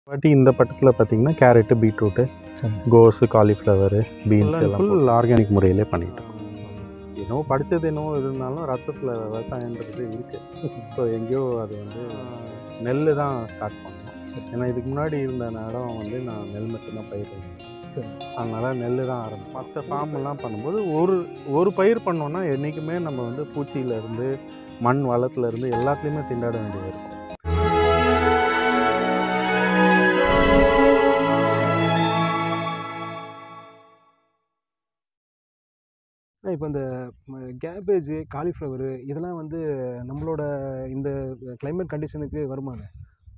வாட்டி இந்த பட்டத்தில் பார்த்தீங்கன்னா கேரட்டு பீட்ரூட்டு சரி. கோஸு காலிஃப்ளவரு பீன்ஸ் எல்லாம் எல்லாம் ஃபுல் ஆர்கானிக் முறையிலே பண்ணிட்டு இருக்கோம் என்னவோ படித்தது என்னவோ இருந்தாலும் ரத்தத்தில் விவசாயன்றது இருக்குது ஸோ எங்கேயோ அது வந்து நெல் தான் ஸ்டார்ட் பண்ணோம் ஏன்னா இதுக்கு முன்னாடி இருந்த இடம் வந்து நான் நெல் மட்டும்தான் பயிர் சரி. அதனால் நெல் தான் ஆரம்பிச்சோம் மற்ற ஃபார்ம் எல்லாம் பண்ணும்போது ஒரு ஒரு பயிர் பண்ணோன்னா என்றைக்குமே நம்ம வந்து பூச்சியிலேருந்து மண் வளத்துலேருந்து எல்லாத்துலேயுமே திண்டாட வேண்டியது இருக்கும் இப்போ இந்த கேபேஜ் காலிஃப்ளவரு இதெல்லாம் வந்து நம்மளோட இந்த climate கண்டிஷனுக்கு வருமானு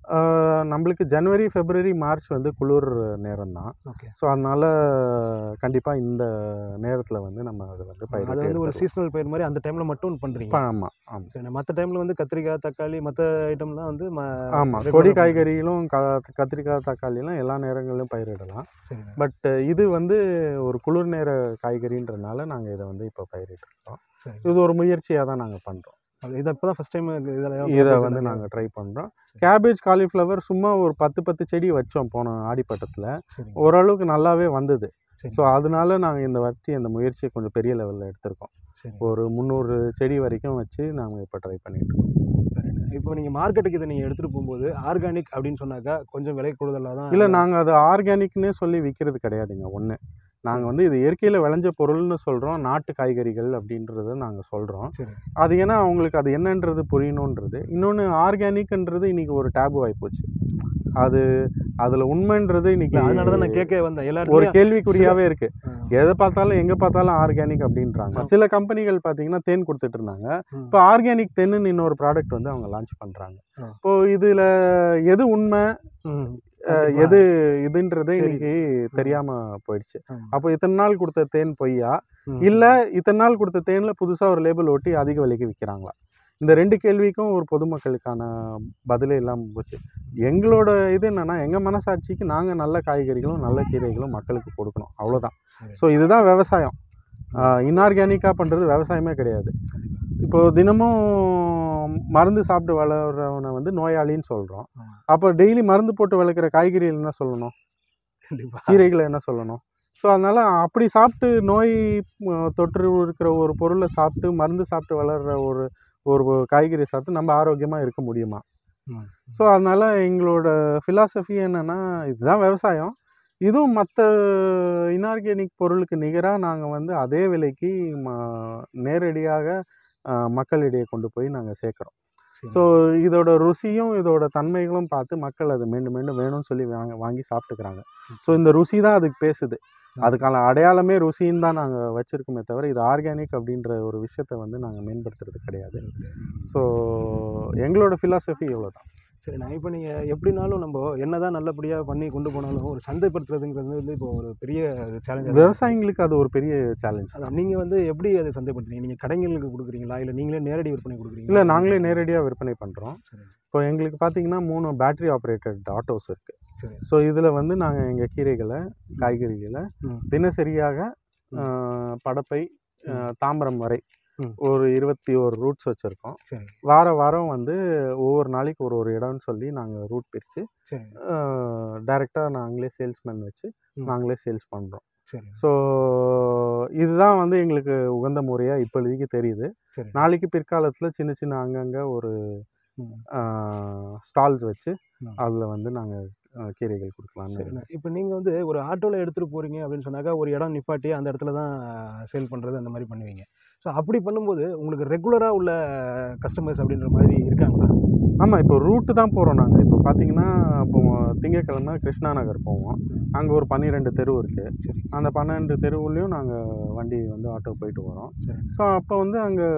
ஆஹ் நம்மளுக்கு ஜனவரி ஃபெப்ரவரி மார்ச் வந்து குளிர் நேரம் தான் ஓகே ஸோ அதனால் கண்டிப்பாக இந்த நேரத்தில் வந்து நம்ம அதை வந்து பயிர் அது வந்து ஒரு சீசனல் பயிர் மாதிரி அந்த டைமில் மட்டும் பண்ணுறீங்க ஆமாம் ஆமாம் சரி மற்ற டைமில் வந்து கத்திரிக்காய் தக்காளி மற்ற ஐட்டம்லாம் வந்து ம- ஆமாம் regular கொடி ஆ காய்கறிகளும் க கத்திரிக்காய் தக்காளிலாம் எல்லா நேரங்களிலும் பயிரிடலாம் சரிண்ணே. பட் இது வந்து ஒரு குளிர் நேர காய்கறின்றனால நாங்கள் இதை வந்து இப்போ பயிரிட்டுருக்கோம் சரி இது ஒரு முயற்சியாக தான் நாங்கள் பண்ணுறோம் அது இதை இப்போ தான் ஃபஸ்ட் டைம் இதெல்லாம் இதை வந்து நாங்கள் ட்ரை பண்ணுறோம் கேபேஜ் காலிஃப்ளவர் சும்மா ஒரு பத்து பத்து செடி வச்சோம் போன ஆடிப்பட்டத்தில் சரி ஓரளவுக்கு நல்லாவே வந்தது சரி ஸோ அதனால நாங்கள் இந்த வாட்டி அந்த முயற்சியை கொஞ்சம் பெரிய லெவலில் எடுத்திருக்கோம் சரி ஒரு முந்நூறு செடி வரைக்கும் வச்சு நாங்கள் இப்போ ட்ரை பண்ணிட்டு இருக்கோம் சரிண்ணே. இப்போ நீங்கள் மார்க்கெட்டுக்கு இதை நீங்கள் எடுத்துகிட்டு போகும்போது ஆர்கானிக் அப்படின்னு சொன்னாக்கா கொஞ்சம் விலை கூடுதலாக தான் இல்லை நாங்கள் அது ஆர்கானிக்னே சொல்லி விற்கிறது கிடையாதுங்க ஒன்று நாங்கள் வந்து இது இயற்கையில் விளைஞ்ச பொருள்னு சொல்கிறோம் நாட்டு காய்கறிகள் அப்படின்றத நாங்கள் சொல்கிறோம் சரி அது ஏன்னா அவங்களுக்கு அது என்னன்றது புரியணுன்றது இன்னொன்று ஆர்கானிக்ன்றது இன்னைக்கு ஒரு டேபு ஆகிப்போச்சு அது அதில் உண்மைன்றது இன்னைக்கு இல்லை அதனால தான் நான் கேட்க வந்தேன் எல்லா ஒரு இடத்துலயும் கேள்விக்குறியாவே இருக்கு ஆ, எதை பார்த்தாலும் எங்கே பார்த்தாலும் ஆர்கானிக் அப்படின்றாங்க ஆ. சில கம்பெனிகள் பார்த்தீங்கன்னா தேன் கொடுத்துட்டு இருந்தாங்க ம். இப்போ ஆர்கானிக் தென்னுன்னு இன்னொரு ப்ராடக்ட் வந்து அவங்க லான்ச் பண்ணுறாங்க ஆ. இப்போ இதில் எது உண்மை ம். அஹ், கண்டிப்பா. எது இதுன்றதே தெரியுது. இன்னைக்கு தெரியாம போயிடுச்சு ஆமா. அப்போ இத்தனை நாள் கொடுத்த தேன் பொய்யா ம். இல்ல இத்தனை நாள் கொடுத்த தேன்ல புதுசா ஒரு லேபிள் ஒட்டி அதிக விலைக்கு விற்கிறாங்களா இந்த ரெண்டு கேள்விக்கும் ஒரு பொதுமக்களுக்கான பதிலே இல்லாமல் போச்சு எங்களோட இது என்னன்னா எங்க மனசாட்சிக்கு நாங்க நல்ல காய்கறிகளும் நல்ல கீரைகளும் மக்களுக்கு கொடுக்கணும் அவ்வளவுதான் சரி. ஸோ இதுதான் விவசாயம் இன்ஆர்கானிக்காக பண்றது விவசாயமே கிடையாது இப்போ தினமும் மருந்து சாப்பிட்டு வளர்றவனை வந்து நோயாளின்னு சொல்றோம் ஆமா. அப்போ டெய்லி மருந்து போட்டு வளர்க்குற காய்கறிகள் என்ன சொல்லணும் கண்டிப்பா கீரைகளை என்ன சொல்லணும் ஸோ அதனால் அப்படி சாப்பிட்டு நோய் ம், தொற்று இருக்கிற ஒரு பொருளை சாப்பிட்டு மருந்து சாப்பிட்டு வளர்கிற ஒரு ஒரு காய்கறி சாப்பிட்டு நம்ம ஆரோக்கியமாக இருக்க முடியுமா ம். ஸோ அதனால் எங்களோட ஃபிலாசபி என்னென்னா இதுதான் விவசாயம் இதுவும் மற்ற இன்ஆர்கானிக் பொருளுக்கு நிகராக நாங்கள் வந்து அதே விலைக்கு ம நேரடியாக அஹ், மக்களிடையே கொண்டு போய் நாங்கள் சேர்க்குறோம் சரி. ஸோ இதோட ருசியும் இதோட தன்மைகளும் பார்த்து மக்கள் அது மீண்டும் மீண்டும் வேணும்னு சொல்லி வாங்க வாங்கி சாப்பிட்டுக்கிறாங்க ஸோ இந்த ருசி தான் அதுக்கு பேசுது அதுக்கான அடையாளமே ருசின்னு தான் நாங்கள் வச்சுருக்கோமே தவிர இது ஆர்கானிக் அப்படின்ற ஒரு விஷயத்தை வந்து நாங்கள் மேம்படுத்துறது கிடையாது ஸோ எங்களோட ஃபிலாசபி இவ்வளோ தான் சரி நான் இப்போ நீங்கள் எப்படினாலும் நம்ம என்னதான் நல்லபடியாக பண்ணி கொண்டு போனாலும் ஒரு சந்தைப்படுத்துறதுங்கிறது வந்து இப்போ ஒரு பெரிய சேலஞ்ச் விவசாயிங்களுக்கு அது ஒரு பெரிய சேலஞ்ச் அதான் நீங்கள் வந்து எப்படி அதை சந்தைப்படுத்துறீங்க நீங்கள் கடைங்களுக்கு கொடுக்குறீங்களா இல்லை நீங்களே நேரடி விற்பனை கொடுக்குறீங்களா இல்லை நாங்களே நேரடியாக விற்பனை பண்ணுறோம் சரி இப்போ எங்களுக்கு பார்த்தீங்கன்னா மூணு பேட்டரி ஆப்ரேட்டட் ஆட்டோஸ் இருக்குது சரி ஸோ இதில் வந்து நாங்கள் எங்கள் கீரைகளை காய்கறிகளை ம். தினசரியாக ம். ஆஹ், படப்பை ஆஹ், தாம்பரம் வரை ம். ஒரு இருபத்தி ஒரு ரூட்ஸ் வச்சுருக்கோம் சரி வார வாரம் வந்து ஒவ்வொரு நாளைக்கு ஒரு ஒரு இடம்னு சொல்லி நாங்கள் ரூட் பிரித்து சரி டைரெக்டாக நாங்களே சேல்ஸ்மேன் வச்சு ம். நாங்களே சேல்ஸ் பண்ணுறோம் சரி ஸோ இதுதான் வந்து எங்களுக்கு உகந்த முறையாக இப்பொழுதைக்கு தெரியுது சரி நாளைக்கு பிற்காலத்தில் சின்ன சின்ன அங்கங்கே ஒரு ம். ஸ்டால்ஸ் வச்சு ம். அதில் வந்து நாங்கள் கீரைகள் கொடுக்கலாம்னு சரிண்ணா இப்போ நீங்கள் வந்து ஒரு ஆட்டோவில் எடுத்துகிட்டு போகிறீங்க அப்படின்னு சொன்னாக்கா ஒரு இடம் நிப்பாட்டி அந்த இடத்துல தான் சேல் பண்ணுறது அந்த மாதிரி பண்ணுவீங்க ஸோ அப்படி பண்ணும்போது உங்களுக்கு ரெகுலராக உள்ள கஸ்டமர்ஸ் அப்படின்ற மாதிரி இருக்காங்களா ஆமாம் இப்போ ரூட்டு தான் போகிறோம் நாங்கள் இப்போ பார்த்தீங்கன்னா இப்போ திங்கக்கிழமை கிருஷ்ணா நகர் போவோம் அங்கே ஒரு பன்னிரெண்டு தெரு இருக்குது சரி அந்த பன்னெண்டு தெருவுலேயும் நாங்கள் வண்டி வந்து ஆட்டோ போயிட்டு வரோம் சரி ஸோ அப்போ வந்து அங்கே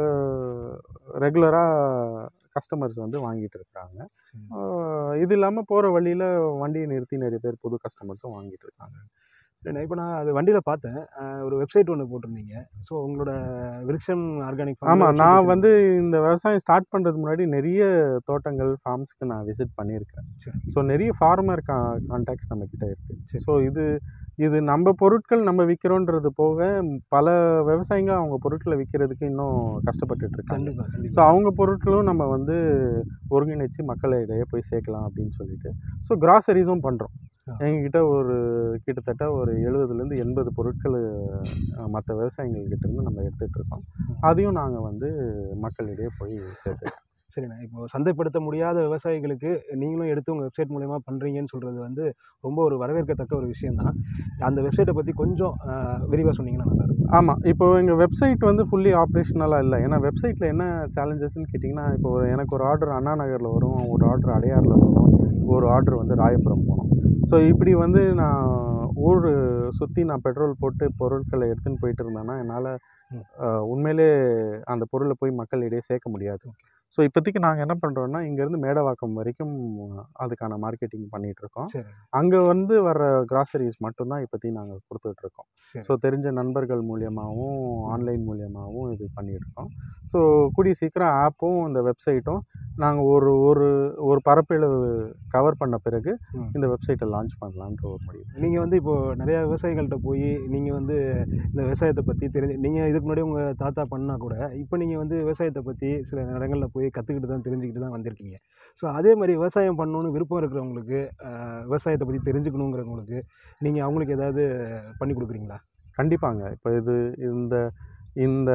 ரெகுலராக கஸ்டமர்ஸ் வந்து வாங்கிட்டு இருக்கிறாங்க சரி ஆஹ் இது இல்லாமல் போகிற வழியில் வண்டியை நிறுத்தி நிறைய பேர் புது கஸ்டமர்ஸும் வாங்கிட்டு இருக்காங்க சரிண்ணா இப்போ நான் அது வண்டியில் பார்த்தேன் அஹ் ஒரு வெப்சைட் ஒன்று போட்டிருந்தீங்க ஸோ உங்களோட விருக்ஷம் ஆர்கானிக் ஆமாம் நான் வந்து இந்த விவசாயம் ஸ்டார்ட் பண்ணுறதுக்கு முன்னாடி நிறைய தோட்டங்கள் ஃபார்ம்ஸ்க்கு நான் விசிட் பண்ணியிருக்கேன் சரி. ஸோ நிறைய ஃபார்மர் கா கான்டாக்ட்ஸ் நம்மக்கிட்ட இருக்குது சரி. ஸோ இது இது நம்ம பொருட்கள் நம்ம விற்கிறோன்றது போக பல விவசாயிங்க அவங்க பொருட்களை விற்கிறதுக்கு இன்னும் கஷ்டப்பட்டுட்டு இருக்காங்க கண்டிப்பாக ஸோ கண்டிப்பாக அவங்க பொருட்களும் நம்ம வந்து ஒருங்கிணைச்சு மக்களிடையே போய் சேர்க்கலாம் அப்படின்னு சொல்லிட்டு ஸோ கிராசரிஸும் பண்ணுறோம் ஆ. எங்ககிட்ட ஒரு கிட்டத்தட்ட ஒரு எழுபதுலேருந்து எண்பது பொருட்கள் மற்ற விவசாயிகள்கிட்ட இருந்து நம்ம எடுத்துகிட்டு இருக்கோம் அதையும் நாங்கள் வந்து மக்களிடையே போய் சேர்த்து சரிண்ணா இப்போ சந்தைப்படுத்த முடியாத விவசாயிகளுக்கு நீங்களும் எடுத்து உங்கள் வெப்சைட் மூலயமா பண்ணுறீங்கன்னு சொல்கிறது வந்து ரொம்ப ஒரு வரவேற்கத்தக்க ஒரு விஷயம்தான் அந்த வெப்சைட்டை பற்றி கொஞ்சம் விரிவாக சொன்னீங்கன்னா நல்லாயிருக்கும் ஆமாம் இப்போ எங்கள் வெப்சைட் வந்து ஃபுல்லி ஆப்ரேஷனலாக இல்லை ஏன்னா வெப்சைட்டில் என்ன சேலஞ்சஸ்ன்னு கேட்டிங்கன்னா இப்போ ஒரு- எனக்கு ஒரு ஆர்டர் அண்ணா நகரில் வரும் ஒரு ஆர்டர் அடையாரில் வரும் ஒரு ஆர்டர் வந்து ராயபுரம் போகணும் ஸோ இப்படி வந்து நான் ஊர் சுற்றி நான் பெட்ரோல் போட்டு பொருட்களை எடுத்துன்னு போயிட்டு இருந்தேன்னா என்னால் ம். உண்மையிலே அந்த பொருளை போய் மக்களிடையே சேர்க்க முடியாது ஸோ இப்போதைக்கு நாங்கள் என்ன பண்ணுறோன்னா இங்கேருந்து மேடவாக்கம் வரைக்கும் அதுக்கான மார்க்கெட்டிங் பண்ணிகிட்ருக்கோம் சரி அங்கே வந்து வர கிராசரிஸ் மட்டும்தான் இப்போதைக்கு நாங்கள் கொடுத்துட்ருக்கோம் சரி. ஸோ தெரிஞ்ச நண்பர்கள் மூலியமாகவும் ஆன்லைன் மூலியமாகவும் இது பண்ணிகிட்ருக்கோம் ஸோ கூடிய சீக்கிரம் ஆப்பும் இந்த வெப்சைட்டும் நாங்கள் ஒரு ஒரு ஒரு பரப்பளவு கவர் பண்ண பிறகு ம். இந்த வெப்சைட்டை லான்ச் பண்ணலான்ற ஒரு முடிவு நீங்கள் வந்து இப்போது நிறையா விவசாயிகள்கிட்ட போய் நீங்கள் வந்து இந்த விவசாயத்தை பற்றி தெரிஞ்சு நீங்கள் இதுக்கு முன்னாடி உங்கள் தாத்தா பண்ணால் கூட இப்போ நீங்கள் வந்து விவசாயத்தை பற்றி சில இடங்களில் போய் கற்றுக்கிட்டு தான் தெரிஞ்சுக்கிட்டு தான் வந்திருக்கீங்க ஸோ அதே மாதிரி விவசாயம் பண்ணணும்னு விருப்பம் இருக்கிறவங்களுக்கு அஹ், விவசாயத்தை பற்றி தெரிஞ்சுக்கணுங்கிறவங்களுக்கு நீங்கள் அவங்களுக்கு ஏதாவது பண்ணி கொடுக்குறீங்களா கண்டிப்பாங்க இப்போ இது இந்த இந்த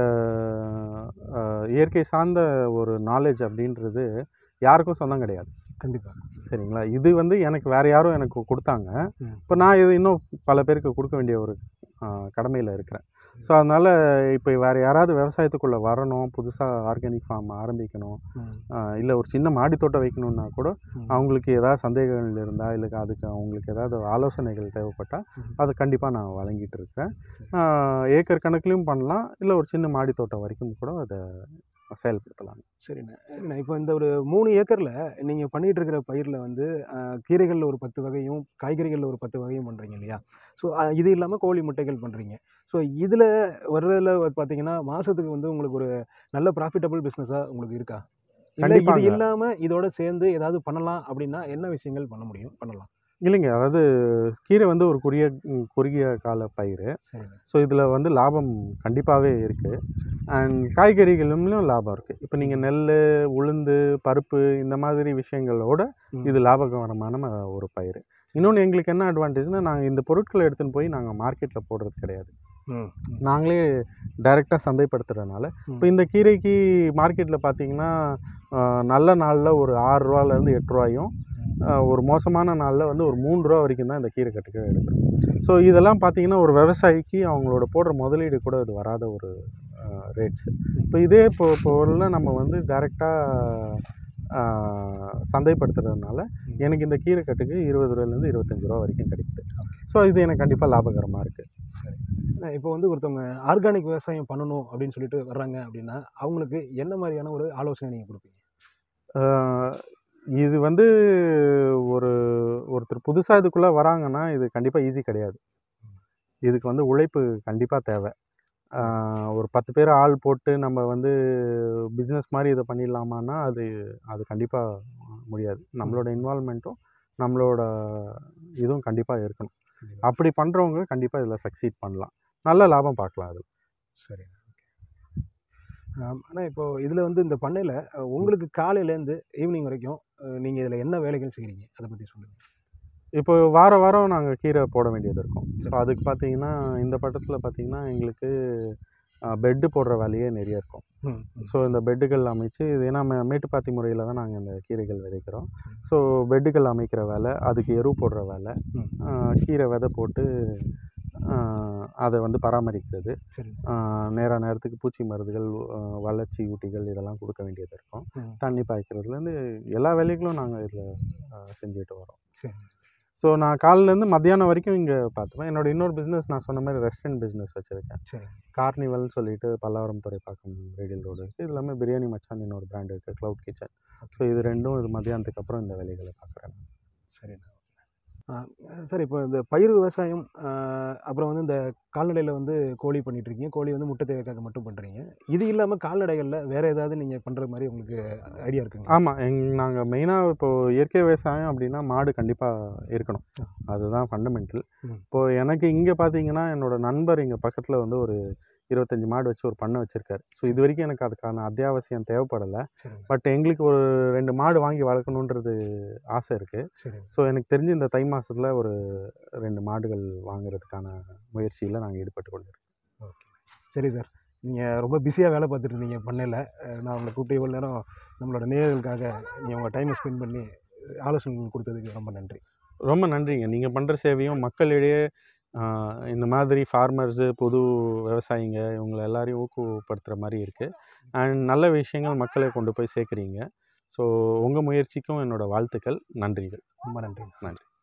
அஹ், இயற்கை சார்ந்த ஒரு நாலேஜ் அப்படின்றது யாருக்கும் சொந்தம் கிடையாது கண்டிப்பாக சரிங்களா இது வந்து எனக்கு வேறு யாரும் எனக்கு கொடுத்தாங்க ம். இப்போ நான் இது இன்னும் பல பேருக்கு கொடுக்க வேண்டிய ஒரு கடமையில் இருக்கிறேன் ஸோ அதனால் இப்போ வேறு யாராவது விவசாயத்துக்குள்ளே வரணும் புதுசாக ஆர்கானிக் ஃபார்ம் ஆரம்பிக்கணும் இல்லை ஒரு சின்ன மாடி தோட்டம் வைக்கணுன்னா கூட அவங்களுக்கு ஏதாவது சந்தேகங்கள் இருந்தால் இல்லை அதுக்கு அவங்களுக்கு ஏதாவது ஆலோசனைகள் தேவைப்பட்டால் ம். அதை கண்டிப்பாக நான் வழங்கிட்டு இருக்கிறேன் ஆஹ் ஏக்கர் கணக்குலையும் பண்ணலாம் இல்லை ஒரு சின்ன மாடி தோட்டம் வரைக்கும் கூட அதை செயல்படுத்தலாம் சரிண்ணே சரிண்ணே இப்போ இந்த ஒரு மூணு ஏக்கரில் நீங்கள் பண்ணிகிட்டு இருக்கிற பயிரில் வந்து அஹ், கீரைகளில் ஒரு பத்து வகையும் காய்கறிகளில் ஒரு பத்து வகையும் பண்ணுறீங்க இல்லையா ஸோ இது இல்லாமல் கோழி முட்டைகள் பண்ணுறீங்க ஸோ இதில் வர்றதில் பார்த்தீங்கன்னா மாதத்துக்கு வந்து உங்களுக்கு ஒரு நல்ல ப்ராஃபிட்டபிள் பிஸ்னஸாக உங்களுக்கு இருக்கா இல்லை இது கண்டிப்பாங்க. இல்லாமல் இதோட சேர்ந்து ஏதாவது பண்ணலாம் அப்படின்னா என்ன விஷயங்கள் பண்ண முடியும் பண்ணலாம் இல்லைங்க அதாவது கீரை வந்து ஒரு குறுகிய குறுகிய கால பயிர் சரிண்ணே ஸோ இதில் வந்து லாபம் கண்டிப்பாகவே இருக்குது அண்ட் காய்கறிகளிலும் லாபம் இருக்குது இப்போ நீங்கள் நெல் உளுந்து பருப்பு இந்த மாதிரி விஷயங்களோட ம். இது லாபகரமான ம- ஒரு பயிர் இன்னொன்று எங்களுக்கு என்ன அட்வான்டேஜ்னால் நாங்கள் இந்த பொருட்களை எடுத்துன்னு போய் நாங்கள் மார்க்கெட்டில் போடுறது கிடையாது ம் நாங்களே டைரெக்டாக சந்தைப்படுத்துறதுனால இப்போ இந்த கீரைக்கு மார்க்கெட்டில் பார்த்தீங்கன்னா ஆஹ், நல்ல நாளில் ஒரு ஆறு ரூபாலேருந்து எட்டு ரூபாயும் ஆஹ், ஒரு மோசமான நாளில் வந்து ஒரு மூணு ரூபா வரைக்கும் தான் இந்த கீரை கட்டுக்கு எடுக்கிறோம் ஸோ இதெல்லாம் பார்த்தீங்கன்னா ஒரு விவசாயிக்கு அவங்களோட போடுற முதலீடு கூட இது வராத ஒரு ரேட்ஸ் இப்போ இதே இப்போ பொருளில் நம்ம வந்து டைரெக்டாக சந்தைப்படுத்துறதுனால ம். எனக்கு இந்த கீரை கட்டுக்கு இருபது ரூபாயிலேருந்து இருபத்தஞ்சு ரூபா வரைக்கும் கிடைக்குது ஸோ இது எனக்கு கண்டிப்பாக லாபகரமாக இருக்குது அண்ணா, இப்போ வந்து ஒருத்தவங்க ஆர்கானிக் விவசாயம் பண்ணணும் அப்படின்னு சொல்லிட்டு வர்றாங்க அப்படின்னா அவங்களுக்கு என்ன மாதிரியான ஒரு ஆலோசனை நீங்கள் கொடுப்பீங்க ஆஹ் இது வந்து ஒரு ஒருத்தர் புதுசாக இதுக்குள்ளே வராங்கன்னா இது கண்டிப்பாக ஈஸி கிடையாது இதுக்கு வந்து உழைப்பு கண்டிப்பாக தேவை ஆஹ் ஒரு பத்து பேர் ஆள் போட்டு நம்ம வந்து பிஸ்னஸ் மாதிரி இதை பண்ணிடலாமான்னா அது அது கண்டிப்பாக முடியாது நம்மளோட இன்வால்மெண்ட்டும் நம்மளோட இதுவும் கண்டிப்பாக இருக்கணும் அப்படி பண்ணுறவங்க கண்டிப்பாக இதில் சக்சீட் பண்ணலாம் நல்ல லாபம் பார்க்கலாம் அது சரி ஆனால் இப்போ இதில் வந்து இந்த பண்ணையில் உங்களுக்கு காலையிலேருந்து ஈவினிங் வரைக்கும் நீங்கள் இதில் என்ன வேலைகள் செய்கிறீங்க அதை பற்றி சொல்லுங்கள் இப்போ வார வாரம் நாங்கள் கீரை போட வேண்டியது இருக்கும் ஸோ அதுக்கு பார்த்தீங்கன்னா இந்த பட்டத்தில் பார்த்தீங்கன்னா எங்களுக்கு பெட்டு போடுற வேலையே நிறைய இருக்கும் ம் ஸோ இந்த பெட்டுகள் அமைச்சு இது ஏன்னா மே- மேட்டுப்பாத்தி முறையில் தான் நாங்கள் இந்த கீரைகள் விதைக்கிறோம் ஸோ பெட்டுகள் அமைக்கிற வேலை அதுக்கு எரு போடுற வேலை ம். ஆஹ் கீரை விதை போட்டு ஆஹ் அதை வந்து பராமரிக்கிறது சரி ஆஹ் நேர நேரத்துக்கு பூச்சி மருந்துகள் ஆஹ் வளர்ச்சி ஊட்டிகள் இதெல்லாம் கொடுக்க வேண்டியது இருக்கும் ம். தண்ணி பாய்க்கிறதுலேருந்து எல்லா வேலைகளும் நாங்கள் இதில் செஞ்சுட்டு வரோம் சரி ஸோ நான் காலையிலேருந்து மத்தியானம் வரைக்கும் இங்கே பார்த்துப்பேன் என்னோட இன்னொரு பிஸ்னஸ் நான் சொன்ன மாதிரி ரெஸ்டாரண்ட் பிஸ்னஸ் வச்சுருக்கேன் சரி கார்னிவல்னு சொல்லிட்டு பல்லாவரம் துறைப்பாக்கம் ரேடியல் ரோடு இருக்குது இது எல்லாமே பிரியாணி மச்சான் இன்னொரு பிராண்ட் இருக்குது க்ளவுட் கிச்சன் ஸோ இது ரெண்டும் இது மத்தியானத்துக்கு அப்புறம் இந்த வேலைகளை பார்க்குறேன் சரிண்ணா சார் இப்போ இந்த பயிர் விவசாயம் ஆஹ் அப்புறம் வந்து இந்த கால்நடையில் வந்து கோழி பண்ணிட்டு இருக்கீங்க கோழி வந்து முட்டை தேவைக்காக மட்டும் பண்ணுறீங்க இது இல்லாமல் கால்நடைகளில் வேறு ஏதாவது நீங்கள் பண்ணுற மாதிரி உங்களுக்கு ஐடியா இருக்குங்க ஆமாம் எங் நாங்கள் மெயினாக இப்போது இயற்கை விவசாயம் அப்படின்னா மாடு கண்டிப்பாக இருக்கணும் அதுதான் ஃபண்டமெண்டல் ம். இப்போது எனக்கு இங்கே பார்த்தீங்கன்னா என்னோட நண்பர் இங்கே பக்கத்தில் வந்து ஒரு இருபத்தஞ்சி மாடு வச்சு ஒரு பண்ணை வச்சுருக்காரு ஸோ இது வரைக்கும் எனக்கு அதுக்கான அத்தியாவசியம் தேவைப்படலை சரிங்க பட் எங்களுக்கு ஒரு ரெண்டு மாடு வாங்கி வளர்க்கணுன்றது ஆசை இருக்குது சரிங்க ஸோ எனக்கு தெரிஞ்சு இந்த தை மாசத்துல ஒரு ரெண்டு மாடுகள் வாங்குறதுக்கான முயற்சியில் நாங்கள் ஈடுபட்டு கொண்டிருக்கோம் ஓகே சரி சார் நீங்கள் ரொம்ப பிஸியாக வேலை பார்த்துட்டு இருந்தீங்க பண்ணையில் அஹ் நான் உங்களை கூப்பிட்டு இவ்வளோ நேரம் நம்மளோட நேயர்களுக்காக நீங்கள் உங்கள் டைமை ஸ்பெண்ட் பண்ணி ஆலோசனை கொடுத்ததுக்கு ரொம்ப நன்றி ரொம்ப நன்றிங்க நீங்கள் பண்ணுற சேவையும் மக்களிடையே ஆஹ், இந்த மாதிரி ஃபார்மர்ஸு புது விவசாயிங்க இவங்களை எல்லாரையும் ஊக்குவப்படுத்துகிற மாதிரி இருக்குது அண்ட் நல்ல விஷயங்கள் மக்களை கொண்டு போய் சேர்க்குறீங்க ஸோ உங்கள் முயற்சிக்கும் என்னோட வாழ்த்துக்கள் நன்றிகள் ரொம்ப நன்றி நன்றி